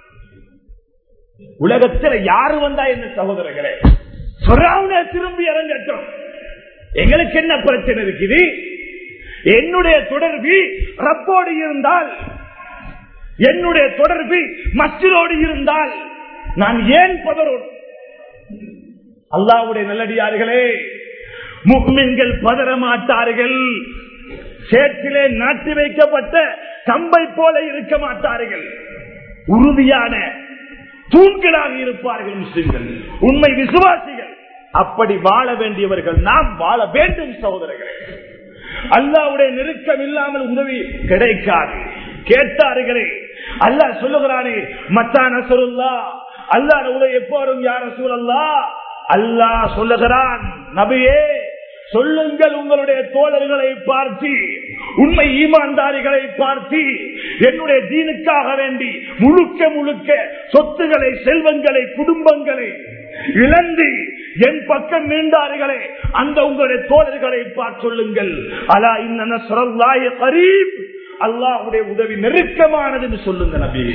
உலகத்தில் யாரு வந்தா என்ன சகோதரர்களே சொல்லாம திரும்பி இறங்கட்டும் எங்களுக்கு என்ன பிரச்சனை இருக்குது என்னுடைய தொடர்பு ரப்போடு இருந்தால் என்னுடைய தொடர்பு மற்றோடு இருந்தால் நான் ஏன் பதறோம் அல்லாவுடைய நல்லடியார்களே முக்மின்கள் பதற மாட்டார்கள் சேற்றிலே நாட்டி வைக்கப்பட்ட கம்பை போல இருக்க மாட்டார்கள் உறுதியான தூண்களாக இருப்பார்கள் முஸ்லிம்கள் உண்மை விசுவாசிகள் அப்படி வாழ வேண்டியவர்கள் நாம் வாழ வேண்டும் சகோதரர்களே அல்லாவுடைய நெருக்கம் இல்லாமல் உதவி கிடைக்காது கேட்டார்களே அல்லாஹ் சொல்லுகிறானே மத்தான சொல்லுல்லா அல்லாஹ் உதவி எப்போ வரும் யார சூழல்லா அல்லாஹ் சொல்லுகிறான் நபியே சொல்லுங்கள் உங்களுடைய தோழர்களை பார்த்து உண்மை ஈமான்தாரிகளை பார்த்து என்னுடைய தீனுக்காக வேண்டி முழுக்க முழுக்க சொத்துக்களை செல்வங்களை குடும்பங்களை இழந்து என் பக்கம் மீண்டார்களே அந்த உங்களுடைய தோழர்களை பார்த்து சொல்லுங்கள் அலா இன்ன சொல்லலாய கரீப் அல்லாஹ்வுடைய உதவி நெருக்கமானது என்று சொல்லுங்க நபி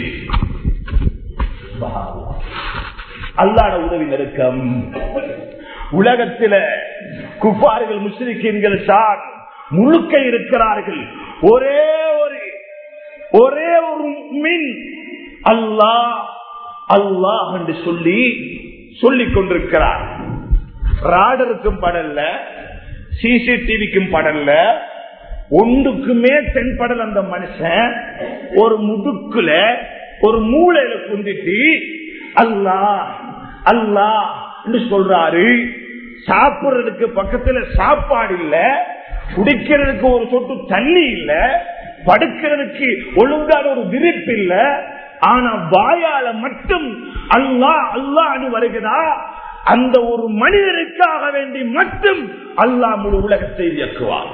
அல்லாட உதவி நெருக்கம் உலகத்தில குப்பார்கள் முஸ்லிம்கள் சார் முழுக்க இருக்கிறார்கள் ஒரே ஒரு ஒரே ஒரு மின் அல்லாஹ் அல்லாஹ் என்று சொல்லி சொல்லிக் கொண்டிருக்கிறார் ராடருக்கும் படல்ல சிசிடிவிக்கும் படல்ல ஒன்றுக்குமே தென்படல் அந்த மனுஷன் ஒரு முதுக்குல ஒரு மூளையில குந்திட்டு அல்லாஹ் அல்லாஹ் என்று சொல்றாரு சாப்பிடுறதுக்கு பக்கத்துல சாப்பாடு இல்ல குடிக்கிறதுக்கு ஒரு சொட்டு தண்ணி இல்ல படுக்கிறதுக்கு ஒழுங்கான ஒரு விரிப்பு இல்ல ஆனா வாயால மட்டும் அல்லாஹ் அல்லாஹ் வருகிறா அந்த ஒரு மனிதனுக்காக வேண்டி மட்டும் அல்லாஹ் முழு உலகத்தை இயக்குவார்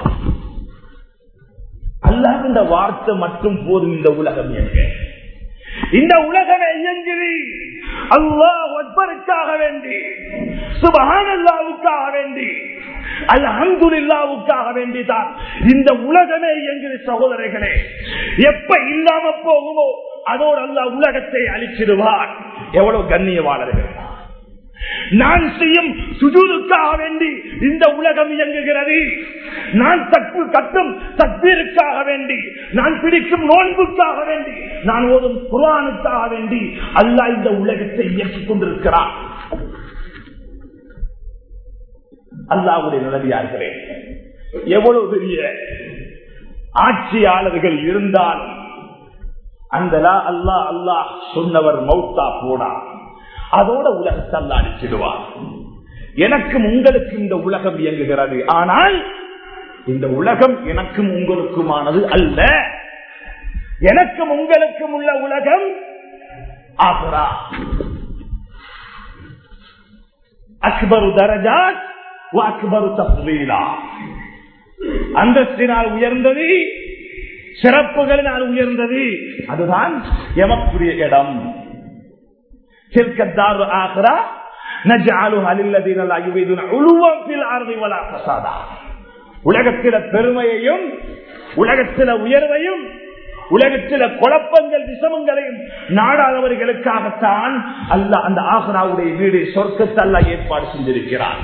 அல்லாஹ் இந்த வார்த்தை மட்டும் போதும் இந்த உலகம் எங்க இந்த உலகமே இயங்குது அல்லாஹ் அக்பருக்காக வேண்டி சுபஹான் அல்லாவுக்காக வேண்டி அல்ஹம்துலில்லாவுக்காக வேண்டிதான் இந்த உலகமே இயங்குது சகோதரர்களே எப்ப இல்லாம போகுமோ அதோடு அல்லாஹ் உலகத்தை அழிச்சிடுவார் எவ்வளவு கண்ணியவாளர்கள் நான் செய்யும் சுஜூதுக்காக வேண்டி இந்த உலகம் இயங்குகிறது நான் தப்பு கட்டும் தக்பீருக்காக வேண்டி நான் பிடிக்கும் நோன்புக்காக வேண்டி நான் ஓதும் குரானுக்காக வேண்டி அல்லாஹ் இந்த உலகத்தை இயக்கிக் கொண்டிருக்கிறார் அல்லாவுடைய நிலவியார்களே எவ்வளவு பெரிய ஆட்சியாளர்கள் இருந்தாலும் அந்த அல்லாஹ் அல்லாஹ் சொன்னவர் மௌத்தா போடா அதோட உலகத்தை அல்ல அடிச்சிடுவார் எனக்கும் உங்களுக்கும் இந்த உலகம் இயங்குகிறது ஆனால் இந்த உலகம் எனக்கும் உங்களுக்குமானது அல்ல எனக்கும் உங்களுக்கும் உள்ள உலகம் ஆகுரா அக்பரு தரஜாத் அக்பரு தப்வீலா அந்தஸ்தினால் உயர்ந்தது சிறப்புகளினால் உயர்ந்தது அதுதான் எமக்குரிய இடம் உலகத்தில பெருமையையும் உலகத்தில உயர்வையும் உலகத்தில குழப்பங்கள் விஷமங்களையும் நாடாதவர்களுக்காகத்தான் அல்ல அந்த ஆகராவுடைய வீடு சொர்க்கத்தை அல்ல ஏற்பாடு செஞ்சிருக்கிறார்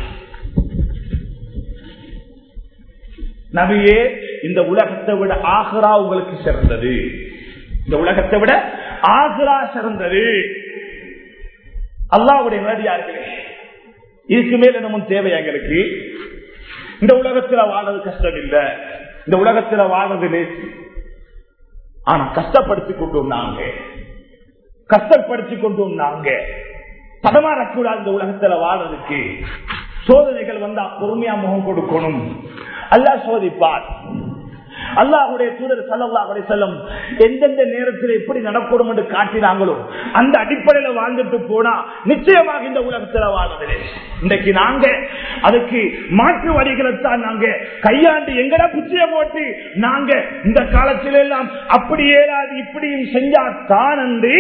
நபியே இந்த உலகத்தை விட ஆகரா உங்களுக்கு சிறந்தது இந்த உலகத்தை விட ஆகரா சிறந்தது அல்லாவுடைய நேரடியார்களே இதுக்கு மேல நம்ம தேவை எங்களுக்கு இந்த உலகத்துல வாழ்றது கஷ்டம் இல்ல இந்த உலகத்துல வாழ்றது லேசி ஆனா கஷ்டப்படுத்தி கொண்டோம் நாங்க கஷ்டப்படுத்தி கொண்டோம் நாங்க தடமாறக்கூடாது இந்த உலகத்துல வாழ்றதுக்கு சோதனைகள் வந்தா பொறுமையா முகம் கொடுக்கணும் அல்லா சோதிப்பார் அல்லாஹுடைய தூதர் சல்லாஹுடைய செல்லம் எந்தெந்த நேரத்தில் எப்படி நடக்கணும் என்று காட்டினாங்களோ அந்த அடிப்படையில வாழ்ந்துட்டு போனா நிச்சயமாக இந்த உலகத்தில் வாழ்வதில்லை இன்றைக்கு நாங்க அதுக்கு மாற்று வழிகளைத்தான் நாங்க கையாண்டு எங்கட புச்சிய போட்டு நாங்க இந்த காலத்தில எல்லாம் அப்படி ஏறாது இப்படியும் செஞ்சா தான் அன்றி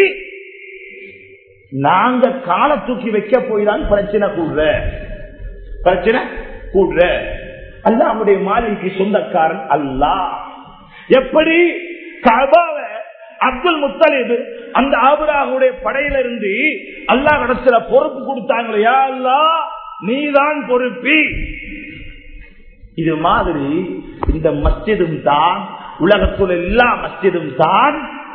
நாங்க கால தூக்கி வைக்க போய் தான் பிரச்சனை கூடுற பிரச்சனை கூடுற அல்லாவுடைய மாளிகைக்கு சொந்தக்காரன் அல்லா எப்படி கபாவ அப்துல் முத்தலிபு அந்த ஆபுராவுடைய படையில இருந்து அல்லா இடத்துல பொறுப்பு கொடுத்தாங்களா அல்லா நீதான் பொறுப்பி இது மாதிரி இந்த மஸ்ஜிதும் தான் உலகத்துல எல்லா மஸ்ஜிதும் தான்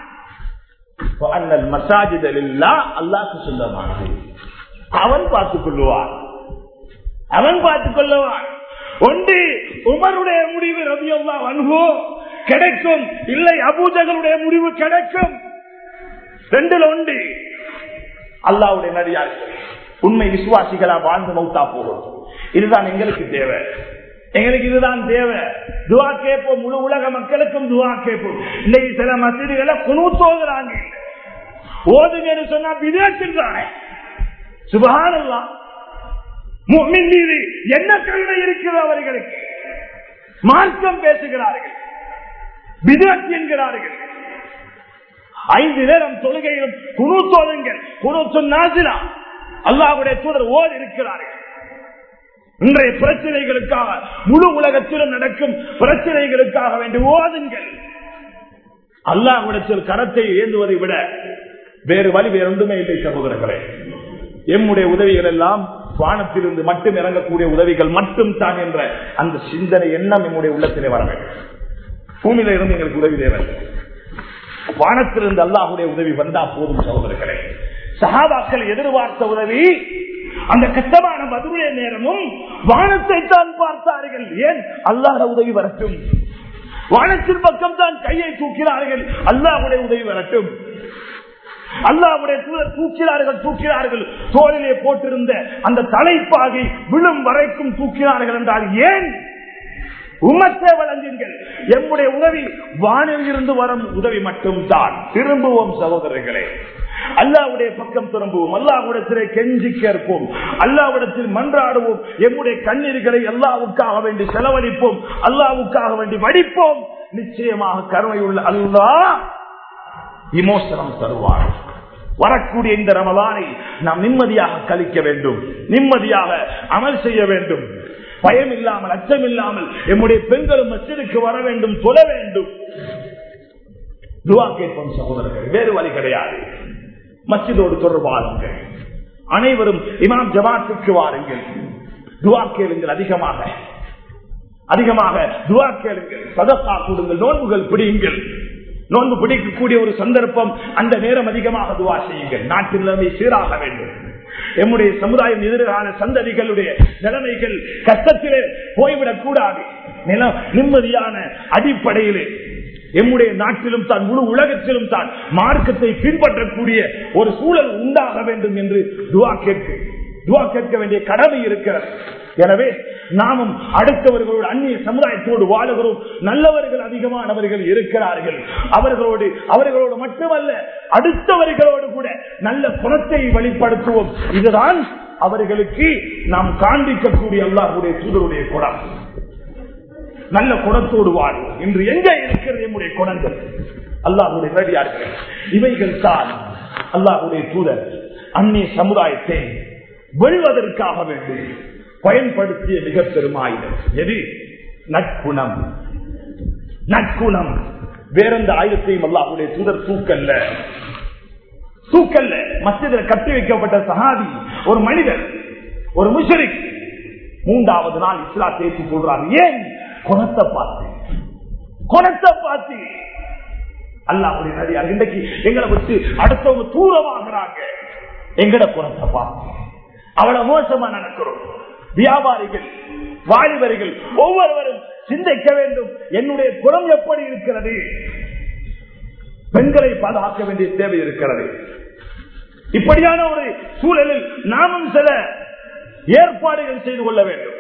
மசாஜிதல் இல்லா அல்லாக்கு சொந்தமானது அவன் பார்த்துக் கொள்ளுவான் அவன் பார்த்துக் கொள்ளுவான் ஒன்று உமருடைய முடிவு ரபியல்லா அன்போ கிடைக்கும் இல்லை அபூஜகளுடைய முடிவு கிடைக்கும் ரெண்டுல ஒன்று அல்லாவுடைய நடிகார்கள் உண்மை விசுவாசிகளா வாழ்ந்து மௌத்தா போகும் இதுதான் எங்களுக்கு தேவை எங்களுக்கு இதுதான் தேவை துவா கேட்போம் முழு உலக மக்களுக்கும் துவா கேட்போம் இன்னைக்கு சில மசிதிகளை குணு தோதுறாங்க ஓதுங்கன்னு சொன்னா விதேசின்றானே சுபகானல்லாம் மீது என்ன கருணை இருக்கிறது அவர்களுக்கு மார்க்கம் பேசுகிறார்கள் விதத் என்கிறார்கள் ஐந்து நேரம் தொழுகையிலும் குணு தோதுங்கள் குணு நாசிலா அல்லாவுடைய தூதர் ஓர் இருக்கிறார்கள் இன்றைய பிரச்சனைகளுக்காக முழு உலகத்திலும் நடக்கும் பிரச்சனைகளுக்காக வேண்டி ஓதுங்கள் அல்லாஹ்விடத்தில் கரத்தை ஏந்துவதை விட வேறு வழி வேறு ஒன்றுமே இல்லை சகோதரர்களே எம்முடைய உதவிகள் எல்லாம் வானத்திலிருந்து மட்டும் இறங்கக்கூடிய உதவிகள் மட்டும் தான் என்ற அந்த சிந்தனை எண்ணம் நம்முடைய உள்ளத்திலே வர வேண்டும் பூமியில இருந்து எங்களுக்கு உதவி தேவை வானத்திலிருந்து அல்லாஹுடைய உதவி வந்தா போதும் சகோதரர்களே சஹாபாக்கள் எதிர்பார்த்த உதவி அந்த கஷ்டமான மதுரை நேரமும் வானத்தை தான் பார்த்தார்கள் ஏன் அல்லாஹ் உதவி வரட்டும் வானத்தின் பக்கம் தான் கையை தூக்கினார்கள் அல்லாஹுடைய உதவி வரட்டும் அல்லாவுடைய தூதர் தூக்கினார்கள் தூக்கினார்கள் தோளிலே போட்டிருந்த அந்த தலைப்பாகை விழும் வரைக்கும் தூக்கினார்கள் என்றால் ஏன் உமத்தை வழங்குங்கள் எம்முடைய உதவி வானில் இருந்து வரும் உதவி மட்டும் தான் திரும்புவோம் சகோதரர்களே அல்லாவுடைய பக்கம் திரும்புவோம் அல்லாவிடத்திலே கெஞ்சி கேட்போம் அல்லாவிடத்தில் மன்றாடுவோம் எம்முடைய கண்ணீர்களை அல்லாவுக்காக வேண்டி செலவழிப்போம் அல்லாவுக்காக வேண்டி வடிப்போம் நிச்சயமாக கருணையுள்ள அல்லாஹ் இமோசனம் தருவார் வரக்கூடிய இந்த ரமலானை நாம் நிம்மதியாக கழிக்க வேண்டும் நிம்மதியாக அமல் செய்ய வேண்டும் பயம் இல்லாமல் அச்சம் இல்லாமல் எம்முடைய பெண்களும் மசிதுக்கு வர வேண்டும் தொழ வேண்டும் துவா கேட்போம் சகோதரர்கள் வேறு வழி கிடையாது மசிதோடு தொடர்பாருங்கள் அனைவரும் இமாம் ஜமாத்துக்கு வாருங்கள் துவா கேளுங்கள் அதிகமாக அதிகமாக துவா கேளுங்கள் சதக்கா கொடுங்கள் நோன்புகள் பிடியுங்கள் நோன்பு பிடிக்கக்கூடிய ஒரு சந்தர்ப்பம் அந்த நேரம் அதிகமாக துவா செய்யுங்கள் நாட்டின் நிலைமை சீராக வேண்டும் எம்முடைய சமுதாயம் எதிர்கால சந்ததிகளுடைய நிலைமைகள் கஷ்டத்திலே போய்விடக் கூடாது நிலம் நிம்மதியான அடிப்படையிலே எம்முடைய நாட்டிலும் தான் முழு உலகத்திலும் தான் மார்க்கத்தை பின்பற்றக்கூடிய ஒரு சூழல் உண்டாக வேண்டும் என்று துவா கேட்க துவா கேட்க வேண்டிய கடமை இருக்கிறது எனவே நாமும் அடுத்தவர்களோடு அந்நிய சமுதாயத்தோடு வாழுகிறோம் நல்லவர்கள் அதிகமானவர்கள் இருக்கிறார்கள் அவர்களோடு அவர்களோடு மட்டுமல்ல அடுத்தவர்களோடு கூட நல்ல குணத்தை வெளிப்படுத்துவோம் இதுதான் அவர்களுக்கு நாம் காண்பிக்கக்கூடிய அல்லாஹுடைய தூதருடைய குணம் நல்ல குணத்தோடு வாழ்வோம் இன்று எங்க இருக்கிறது நம்முடைய குணங்கள் அல்லாஹுடைய நேரடியார்கள் இவைகள் தான் அல்லாஹுடைய தூதர் அந்நிய சமுதாயத்தை வெல்வதற்காக வேண்டி பயன்படுத்திய மிக பெரும் ஆயுதம் எது நட்புணம் நட்புணம் வேறெந்த ஆயுதத்தையும் அல்லாஹுடைய தூதர் தூக்கல்ல தூக்கல்ல மசிதில் கட்டி வைக்கப்பட்ட சஹாதி ஒரு மனிதர் ஒரு முஷரிக் மூன்றாவது நாள் இஸ்லாத்தை ஏற்றுக் கொள்றார் ஏன் குணத்தை பார்த்து குணத்தை பார்த்து அல்லாஹுடைய நடிகார் இன்றைக்கு எங்களை விட்டு அடுத்தவங்க தூரமாகிறாங்க எங்கட குணத்தை பார்த்து அவ்வளவு மோசமா நடக்கிறோம் வியாபாரிகள் வாலிபர்கள் ஒவ்வொருவரும் சிந்திக்க வேண்டும் என்னுடைய குணம் எப்படி இருக்கிறது பெண்களை பாதுகாக்க வேண்டிய தேவை இருக்கிறது இப்படியான ஒரு சூழலில் நாமும் சில ஏற்பாடுகள் செய்து கொள்ள வேண்டும்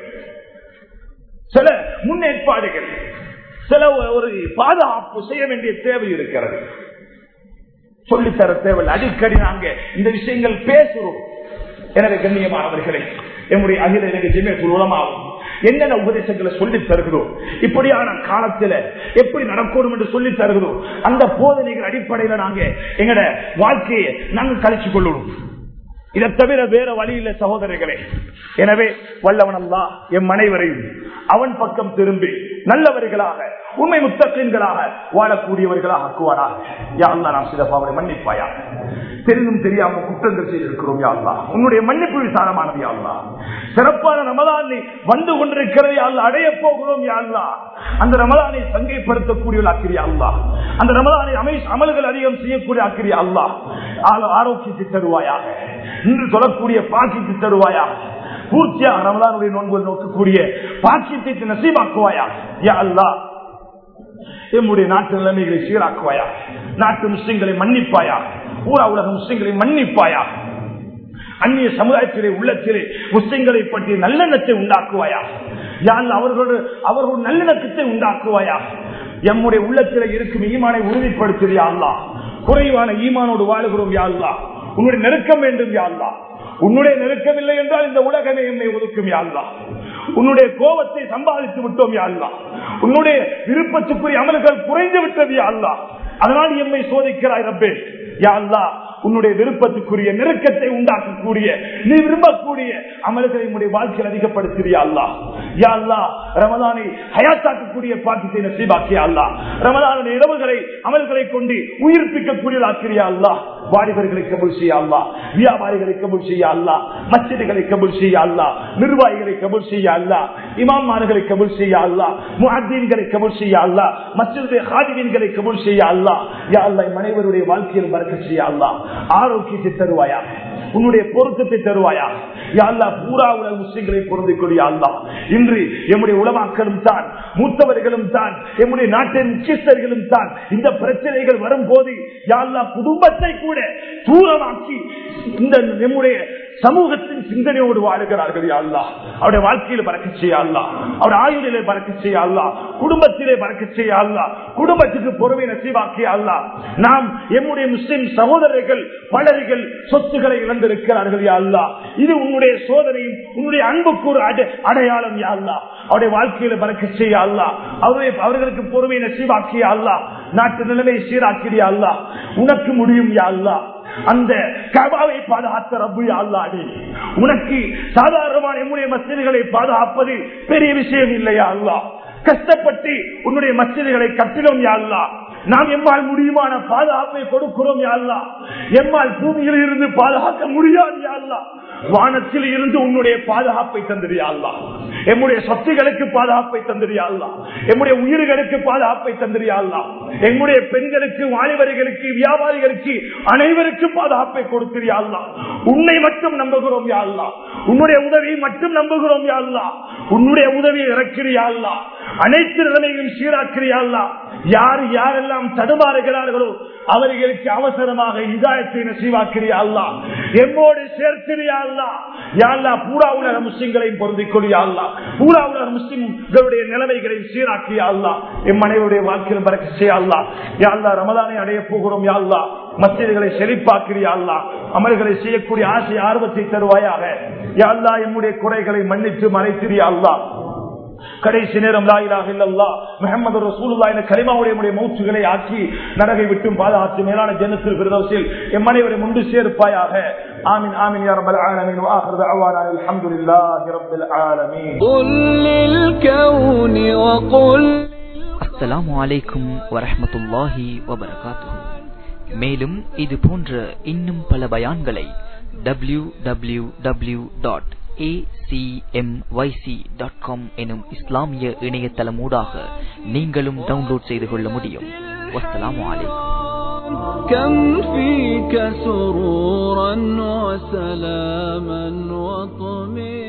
சில முன்னேற்பாடுகள் சில ஒரு பாதுகாப்பு செய்ய வேண்டிய தேவை இருக்கிறது சொல்லித்தர தேவை அடிக்கடி நாங்க இந்த விஷயங்கள் பேசுறோம் எனவே கண்ணியமானவர்களே நம்முடைய அகில இலங்கை ஜிமேக்குள் உலமாகும் என்னென்ன உபதேசங்களை சொல்லி தருகிறோம் இப்படியான காலத்துல எப்படி நடக்கணும் என்று சொல்லி தருகிறோம் அந்த போதனைகள் அடிப்படையில நாங்க எங்கட வாழ்க்கையை நாங்கள் கழிச்சு கொள்ளணும் இதை தவிர வேற வழி இல்லை சகோதரர்களே எனவே வல்லவன் அல்லா எம் அனைவரையும் அவன் பக்கம் திரும்பி நல்லவர்களாக உண்மை முத்தக்கீன்களாக வாழக்கூடியவர்களாக ஆக்குவாராக யாழ்லா நாம் சில பாவனை மன்னிப்பாயா தெரிந்தும் தெரியாம குற்றங்கள் செய்திருக்கிறோம் யாழ்லா உன்னுடைய மன்னிப்பு விசாரமானது யாழ்லா சிறப்பான ரமலானை வந்து கொண்டிருக்கிறது யாழ்லா அடைய போகிறோம் யாழ்லா அந்த ரமலானை சங்கைப்படுத்தக்கூடிய ஆக்கிரியா அல்லா அந்த ரமலானை அமை அமல்கள் அதிகம் செய்யக்கூடிய ஆக்கிரியா அல்லா ஆரோக்கியத்தை தருவாயாக இன்று சொல்லக்கூடிய பாக்கியத்தை தருவாயா பூர்த்தியாக ரமலானுடைய நோன்புகள் நோக்கக்கூடிய பாக்கியத்தை நசீமாக்குவாயா யா அல்லா எம்முடைய நாட்டு நிலைமைகளை சீராக்குவாயா நாட்டு முஸ்லிம்களை மன்னிப்பாயா பூரா உலக முஸ்லிம்களை மன்னிப்பாயா அந்நிய சமுதாயத்திலே உள்ளத்திலே முஸ்லிம்களை பற்றி நல்லெண்ணத்தை உண்டாக்குவாயா யாழ் அவர்களோடு அவர்கள் நல்லிணக்கத்தை உண்டாக்குவாயா எம்முடைய உள்ளத்திலே இருக்கும் ஈமானை உறுதிப்படுத்துறியா அல்லா குறைவான ஈமானோடு வாழுகிறோம் யாழ்லா உன்னுடைய நெருக்கம் வேண்டும் யாழ்லா உன்னுடைய நெருக்கம் இல்லை என்றால் இந்த உலகமே என்னை ஒதுக்கும் யாழ்லா உன்னுடைய கோபத்தை சம்பாதித்து விட்டோம் யாழ்லா உன்னுடைய விருப்பத்துக்குரிய அமல்கள் குறைந்து விட்டது யாழ்லா அதனால் எம்மை சோதிக்கிறாய் ரப்பே யாழ்லா உன்னுடைய விருப்பத்துக்குரிய நெருக்கத்தை உண்டாக்கக்கூடிய நீ விரும்பக்கூடிய அமல்களை உன்னுடைய வாழ்க்கையில் அதிகப்படுத்துறியா அல்லா யா அல்லா ரமதானை ஹயாத்தாக்கக்கூடிய பாக்கியத்தை நசீபாக்கியா அல்லா ரமதானுடைய இரவுகளை அமல்களை கொண்டு உயிர்ப்பிக்கக்கூடியதாக்கிறியா அல்லா வாலிபர்களை கபுல் செய்ய அல்லா வியாபாரிகளை கபுல் செய்ய அல்லா மச்சிதிகளை கபுல் செய்ய அல்லா நிர்வாகிகளை கபுல் செய்ய அல்லா இமாமார்களை கபுல் செய்ய அல்லா முஹத்தீன்களை கபுல் செய்ய அல்லா மச்சிதுடைய ஹாதிவீன்களை கபுல் செய்ய அல்லா யா அல்லா மனைவருடைய வாழ்க்கையில் பறக்க செய்ய அல்லா ஆரோக்கியத்தை தருவாயா உன்னுடைய பொருத்தத்தை தருவாயா யாழ்லா பூரா உலக முஸ்லிம்களை பொருந்திக் கொடிய அல்லா இன்று எம்முடைய உலமாக்களும் தான் மூத்தவர்களும் தான் எம்முடைய நாட்டின் முக்கியஸ்தர்களும் தான் இந்த பிரச்சனைகள் வரும்போது யாழ்லா குடும்பத்தை கூட தூரமாக்கி இந்த நம்முடைய சமூகத்தின் சிந்தனையோடு வாழுகிறார்கள் அல்லா அவருடைய வாழ்க்கையில் பறக்க செய்ய அல்லா அவர் ஆயுளிலே பறக்க செய்ய அல்லா குடும்பத்திலே பறக்க செய்ய அல்லா குடும்பத்துக்கு பொறுமை நசீவாக்கிய அல்லா நாம் எம்முடைய முஸ்லிம் சகோதரர்கள் பலர்கள் சொத்துக்களை இழந்திருக்கிறார்கள் யா அல்லா இது உன்னுடைய சோதனையும் உன்னுடைய அன்புக்கு ஒரு அடை- அடையாளம் யா அல்லா அவருடைய வாழ்க்கையில பறக்க செய்ய அல்லா அவருடைய அவர்களுக்கு பொறுமை நசீவாக்கிய அல்லா நாட்டு நிலைமை சீராக்கிறிய அல்லா உனக்கு முடியும் யா அல்லா அந்த கபாவை பாதுகாத்த ரப்பு யா அல்லாஹ் உனக்கு சாதாரணமான எம்முடைய மசிதிகளை பாதுகாப்பது பெரிய விஷயம் இல்லையா அல்லா கஷ்டப்பட்டு உன்னுடைய மசிதிகளை கட்டிடும் யா அல்லாஹ் நாம் எம்மால் முடியுமான பாதுகாப்பை கொடுக்கிறோம் யா அல்லாஹ் எம்மால் பூமியில் இருந்து பாதுகாக்க முடியாது யா அல்லாஹ் வானத்தில் இருந்து உன்னுடைய பாதுகாப்பை தந்திரியா அல்லா எம்முடைய சொத்துகளுக்கு பாதுகாப்பை தந்திரியா அல்லா எம்முடைய உயிர்களுக்கு பாதுகாப்பை தந்திரியா அல்லா எம்முடைய பெண்களுக்கு வாலிபர்களுக்கு வியாபாரிகளுக்கு அனைவருக்கும் பாதுகாப்பை கொடுத்திரியா அல்லா உன்னை மட்டும் நம்புகிறோம் யா அல்லா உன்னுடைய உதவியை மட்டும் நம்புகிறோம் யா அல்லா உன்னுடைய உதவியை இறக்கிறியா அல்லா அனைத்து நிலைமையும் சீராக்கிறியா அல்லா யார் யாரெல்லாம் தடுமாறுகிறார்களோ அவர்களுக்கு அவசரமாக இதாயத்தை நசீவாக்கிறியா அல்லா எம்மோடு சேர்க்கிறியா அல்லா யா அல்லா பூரா உலக முஸ்லிம்களையும் பொருந்திக் கொள்ளியா அல்லா பூரா உலக முஸ்லிம்களுடைய நிலைமைகளை சீராக்கியா அல்லா எம் அனைவருடைய வாழ்க்கையில் பறக்க செய்ய அல்லா யா அல்லா ரமதானை அடைய போகிறோம் யா அல்லா மசிதிகளை செழிப்பாக்கிறியா அல்லா அமல்களை செய்யக்கூடிய ஆசை ஆர்வத்தை தருவாயாக யா அல்லா எம்முடைய குறைகளை மன்னித்து மறைத்திரியா அல்லா கடைசி நேரம் லாயிலாக இல்லல்லா முகமது ரசூலுல்லா என கரிமாவுடைய நம்முடைய மூச்சுகளை ஆக்கி நரகை விட்டும் பாதுகாத்து மேலான ஜன்னத்தில் பிரதோசில் எம் அனைவரை முண்டு சேர்ப்பாயாக ஆமீன் ஆமீன் யா ரப்பல் ஆலமீன் وآخر دعوانا الحمد لله رب العالمين
قل للكون وقل
அஸ்ஸலாமு அலைக்கும் வரஹ்மத்துல்லாஹி வபரகாத்துஹு மேலும் இது போன்ற இன்னும் பல பயான்களை W W W dot dot com எனும் இஸ்லாமிய இணையதளமூடாக நீங்களும் டவுன்லோட் செய்து கொள்ள முடியும் வஸ்ஸலாமு அலைக்கும்
كم فيك سرورا وسلاما وطمئنا